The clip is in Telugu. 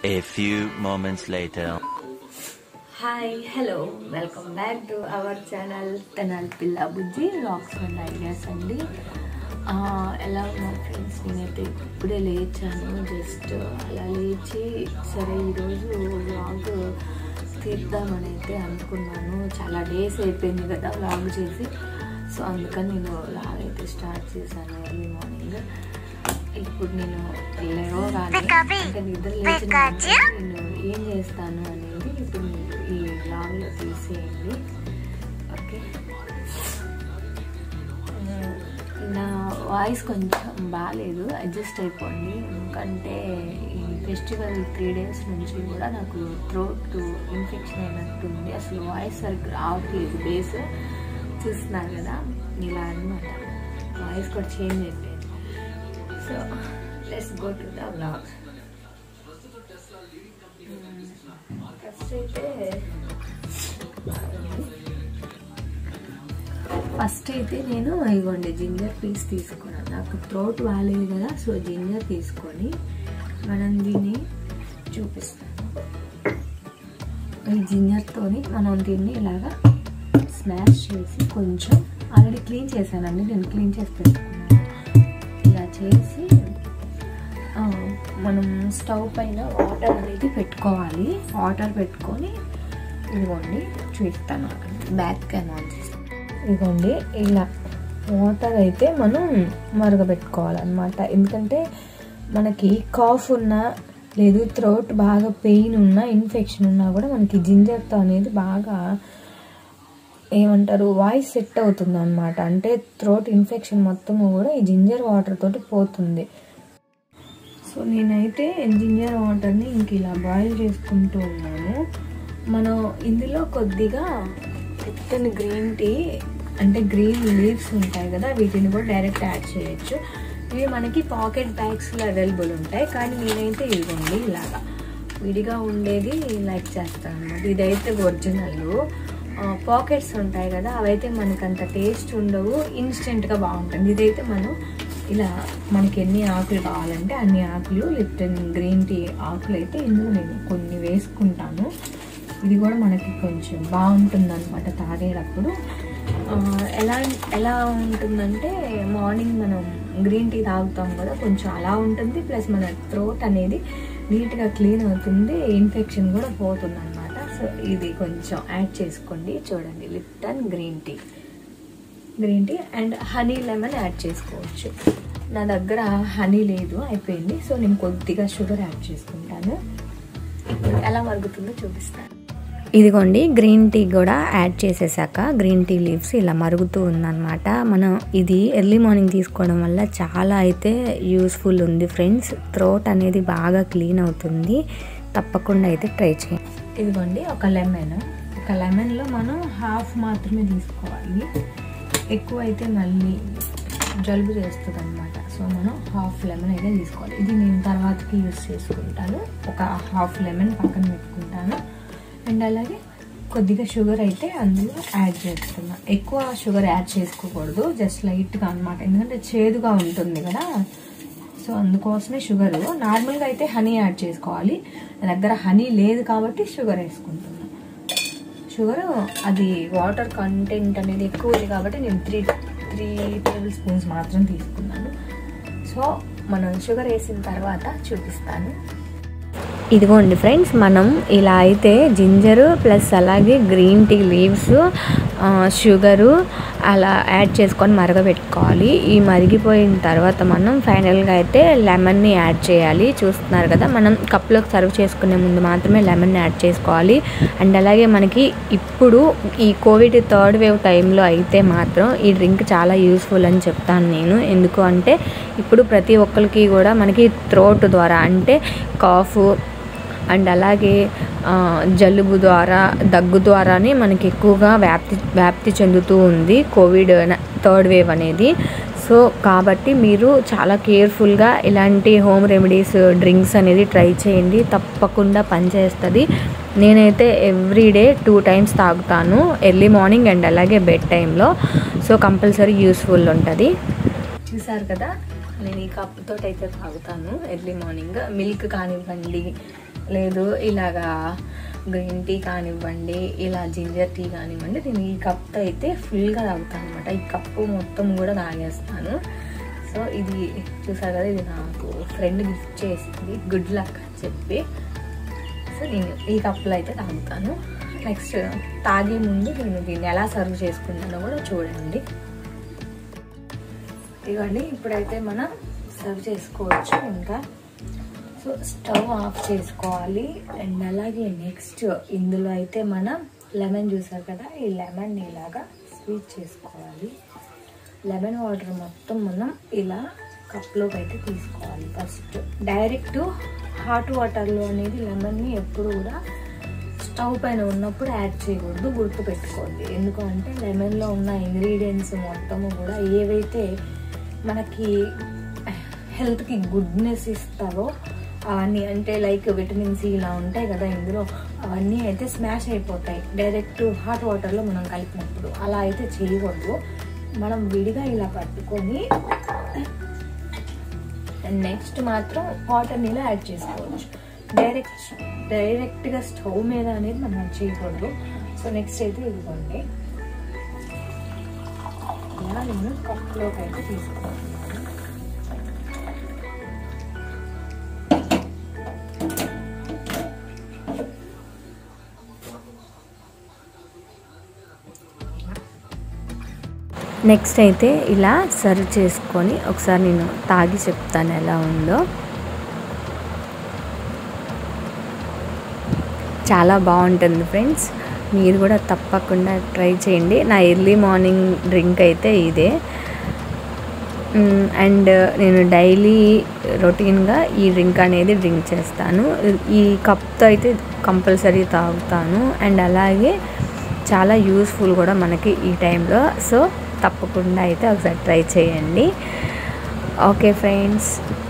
A few moments later. Hi hello welcome back to our channel Tenali పిల్ల బుజ్జి రాక్స్ అండ్ ఐడియాస్ అండి ఆ, ఎలా ఉన్నాం ఫ్రెండ్స్ నేనైతే ఇప్పుడే లేచాను జస్ట్ అలా లేచి సరే ఈరోజు వ్లాగ్ తీద్దామని అయితే అనుకున్నాను చాలా డేస్ అయిపోయింది కదా వ్లాగ్ చేసి సో అందుకని నేను వ్లాగ్ అయితే స్టార్ట్ చేశాను ఎర్లీ మార్నింగ్ ఇప్పుడు నేను లేవగానే అంటే నిద్ర లేచిన వెంటనే నేను ఏం చేస్తాను అనేది ఇప్పుడు మీరు ఈ వ్లాగ్లో తీసేయండి ఓకే ఆ, నా వాయిస్ కొంచెం బాగాలేదు అడ్జస్ట్ అయిపోండి ఎందుకంటే ఈ ఫెస్టివల్ త్రీ డేస్ నుంచి కూడా నాకు థ్రోట్ ఇన్ఫెక్షన్ అయినట్టుంది అసలు వాయిస్ సరిగ్గా రావట్లేదు బేస్ చూస్తున్నారు కదా ఇలా అనమాట వాయిస్ కూడా చేంజ్ అయిపోయింది so let's go to the blog first అయితే ఫస్ట్ అయితే నేను ఇగోండి జింజర్ పీస్ తీసుకున్నాను నాకు థ్రోట్ బాగాలేదు కదా సో జింజర్ తీసుకొని మనం దీన్ని చూపిస్తాం ఈ జింజర్తోని మనం దీన్ని ఇలాగా స్మాష్ చేసి కొంచెం ఆల్రెడీ క్లీన్ చేశానండి నేను క్లీన్ చేసి పెట్టుకున్నాను ఇలా చేసి ఆ, మనం స్టవ్ పైన వాటర్ అనేది పెట్టుకోవాలి వాటర్ పెట్టుకొని ఇదిగోండి చూపిస్తాను బ్యాక్ కెనాల్ ఇదిగోండి ఇలా వాటర్ అయితే మనం మరగబెట్టుకోవాలన్నమాట ఎందుకంటే మనకి కాఫ్ ఉన్నా లేదు థ్రోట్ బాగా పెయిన్ ఉన్నా ఇన్ఫెక్షన్ ఉన్నా కూడా మనకి జింజర్తో అనేది బాగా ఏమంటారు వాయిస్ సెట్ అవుతుంది అనమాట అంటే థ్రోట్ ఇన్ఫెక్షన్ మొత్తం కూడా ఈ జింజర్ వాటర్ తోటి పోతుంది సో నేనైతే జింజర్ వాటర్ని ఇంక ఇలా బాయిల్ చేసుకుంటూ ఉన్నాను మనం ఇందులో కొద్దిగా లిప్టన్ గ్రీన్ టీ అంటే గ్రీన్ లీవ్స్ ఉంటాయి కదా వీటిని కూడా డైరెక్ట్ యాడ్ చేయొచ్చు ఇవి మనకి పాకెట్ బ్యాగ్స్లో అవైలబుల్ ఉంటాయి కానీ నేనైతే ఇదిగోండి ఇలాగా విడిగా ఉండేది లైక్ చేస్తాను అనమాట ఇదైతే ఒరిజినల్ పాకెట్స్ ఉంటాయి కదా అవైతే మనకు అంత టేస్ట్ ఉండవు ఇన్స్టెంట్గా బాగుంటుంది ఇదైతే మనం ఇలా మనకి ఎన్ని ఆకులు కావాలంటే అన్ని ఆకులు లిప్టన్ గ్రీన్ టీ ఆకులు అయితే ఇందులో నేను కొన్ని వేసుకుంటాను ఇది కూడా మనకి కొంచెం బాగుంటుంది అనమాట తాగేటప్పుడు ఆ, ఎలా ఎలా ఉంటుందంటే మార్నింగ్ మనం గ్రీన్ టీ తాగుతాం కదా కొంచెం అలా ఉంటుంది ప్లస్ మన థ్రోట్ అనేది నీట్గా క్లీన్ అవుతుంది ఇన్ఫెక్షన్ కూడా పోతుంది అనమాట సో ఇది కొంచెం యాడ్ చేసుకోండి చూడండి Lipton green tea green tea and honey lemon add చేసుకోవచ్చు నా దగ్గర హనీ లేదు అయిపోయింది సో నేను కొద్దిగా షుగర్ యాడ్ చేసుకుంటాను ఇప్పుడు ఎలా మరుగుతుందో చూపిస్తాను ఇదిగోండి గ్రీన్ టీ కూడా యాడ్ చేసేసాక గ్రీన్ టీ లీవ్స్ ఇలా మరుగుతూ ఉందన్నమాట మనం ఇది ఎర్లీ మార్నింగ్ తీసుకోవడం వల్ల చాలా అయితే యూస్ఫుల్ ఉంది ఫ్రెండ్స్ థ్రోట్ అనేది బాగా క్లీన్ అవుతుంది తప్పకుండా అయితే ట్రై చేయండి ఇదిగోండి ఒక లెమన్ ఒక లెమన్లో మనం హాఫ్ మాత్రమే తీసుకోవాలి ఎక్కువ అయితే మళ్ళీ జలుబు చేస్తుంది అనమాట సో మనం హాఫ్ లెమన్ అయితే తీసుకోవాలి ఇది నేను తర్వాతకి యూస్ చేసుకుంటాను ఒక హాఫ్ లెమన్ పక్కన పెట్టుకుంటాను అండ్ అలాగే కొద్దిగా షుగర్ అయితే అందులో యాడ్ చేస్తున్నా ఎక్కువ షుగర్ యాడ్ చేసుకోకూడదు జస్ట్ లైట్గా అనమాట ఎందుకంటే చేదుగా ఉంటుంది కదా సో అందుకోసమే షుగర్ నార్మల్గా అయితే హనీ యాడ్ చేసుకోవాలి నా దగ్గర హనీ లేదు కాబట్టి షుగర్ వేసుకుంటున్నాను షుగర్ అది వాటర్ కంటెంట్ అనేది ఎక్కువ ఉంది కాబట్టి నేను త్రీ త్రీ టేబుల్ స్పూన్స్ మాత్రం తీసుకున్నాను సో మనం షుగర్ వేసిన తర్వాత చూపిస్తాను ఇదిగోండి ఫ్రెండ్స్ మనం ఇలా అయితే జింజరు ప్లస్ అలాగే గ్రీన్ టీ లీవ్స్ షుగరు అలా యాడ్ చేసుకొని మరగబెట్టుకోవాలి ఈ మరిగిపోయిన తర్వాత మనం ఫైనల్గా అయితే లెమన్ని యాడ్ చేయాలి చూస్తున్నారు కదా మనం కప్లోకి సర్వ్ చేసుకునే ముందు మాత్రమే లెమన్ యాడ్ చేసుకోవాలి అండ్ అలాగే మనకి ఇప్పుడు ఈ కోవిడ్ థర్డ్ వేవ్ టైంలో అయితే మాత్రం ఈ డ్రింక్ చాలా యూస్ఫుల్ అని చెప్తాను నేను ఎందుకు అంటే ఇప్పుడు ప్రతి ఒక్కరికి కూడా మనకి థ్రోట్ ద్వారా అంటే కాఫ్ అండ్ అలాగే ఆ, జలుబు ద్వారా దగ్గు ద్వారానే మనకి ఎక్కువగా వ్యాప్తి వ్యాప్తి చెందుతూ ఉంది కోవిడ్ థర్డ్ వేవ్ అనేది సో కాబట్టి మీరు చాలా కేర్ఫుల్గా ఇలాంటి హోమ్ రెమెడీస్ డ్రింక్స్ అనేది ట్రై చేయండి తప్పకుండా పనిచేస్తుంది నేనైతే ఎవ్రీడే టూ టైమ్స్ తాగుతాను ఎర్లీ మార్నింగ్ అండ్ అలాగే బెడ్ టైంలో సో కంపల్సరీ యూస్ఫుల్ ఉంటుంది చూసారు కదా నేను ఈ కప్పుతో అయితే తాగుతాను ఎర్లీ మార్నింగ్ మిల్క్ కానివ్వండి లేదు ఇలాగా గ్రీన్ టీ కానివ్వండి ఇలా జింజర్ టీ కానివ్వండి నేను ఈ కప్తో అయితే ఫుల్గా తాగుతాను అనమాట ఈ కప్పు మొత్తం కూడా తాగేస్తాను సో ఇది చూసారు కదా ఇది నాకు ఫ్రెండ్ గిఫ్ట్ చేసింది గుడ్ లక్ అని చెప్పి సో నేను ఈ కప్పులో అయితే తాగుతాను నెక్స్ట్ తాగే ముందు నేను దీన్ని ఎలా సర్వ్ చేసుకుంటానో కూడా చూడండి ఇవ్వండి ఇప్పుడైతే మనం సర్వ్ చేసుకోవచ్చు ఇంకా సో స్టవ్ ఆఫ్ చేసుకోవాలి అండ్ అలాగే నెక్స్ట్ ఇందులో అయితే మనం లెమన్ చూసారు కదా ఈ లెమన్ ఇలాగా స్వీట్ చేసుకోవాలి లెమన్ వాటర్ మొత్తం మనం ఇలా కప్లోకి అయితే తీసుకోవాలి ఫస్ట్ డైరెక్ట్ హాట్ వాటర్లో అనేది లెమన్ని ఎప్పుడు కూడా స్టవ్ పైన ఉన్నప్పుడు యాడ్ చేయకూడదు గుర్తు పెట్టుకోండి ఎందుకంటే లెమన్లో ఉన్న ఇంగ్రీడియంట్స్ మొత్తము కూడా ఏవైతే మనకి హెల్త్కి గుడ్నెస్ ఇస్తారో అవన్నీ అంటే లైక్ విటమిన్ సి ఇలా ఉంటాయి కదా ఇందులో అవన్నీ అయితే స్మాష్ అయిపోతాయి డైరెక్ట్ హాట్ వాటర్లో మనం కలిపినప్పుడు అలా అయితే చేయకూడదు మనం విడిగా ఇలా పట్టుకొని అండ్ నెక్స్ట్ మాత్రం వాటర్ నీళ్ళు యాడ్ చేసుకోవచ్చు డైరెక్ట్ డైరెక్ట్గా స్టవ్ మీద అనేది మనం యాడ్ చేయకూడదు సో నెక్స్ట్ అయితే ఇదిగోండి ఇలా నేను కప్లోకి అయితే తీసుకుంటున్నాను నెక్స్ట్ అయితే ఇలా సర్వ్ చేసుకొని ఒకసారి నేను తాగి చెప్తాను ఎలా ఉందో చాలా బాగుంటుంది ఫ్రెండ్స్ మీరు కూడా తప్పకుండా ట్రై చేయండి నా ఎర్లీ మార్నింగ్ డ్రింక్ అయితే ఇదే అండ్ నేను డైలీ రొటీన్గా ఈ డ్రింక్ అనేది డ్రింక్ చేస్తాను ఈ కప్తో అయితే కంపల్సరీ తాగుతాను అండ్ అలాగే చాలా యూస్ఫుల్ కూడా మనకి ఈ టైంలో సో తప్పకుండా అయితే ఒకసారి ట్రై చేయండి ఓకే ఫ్రెండ్స్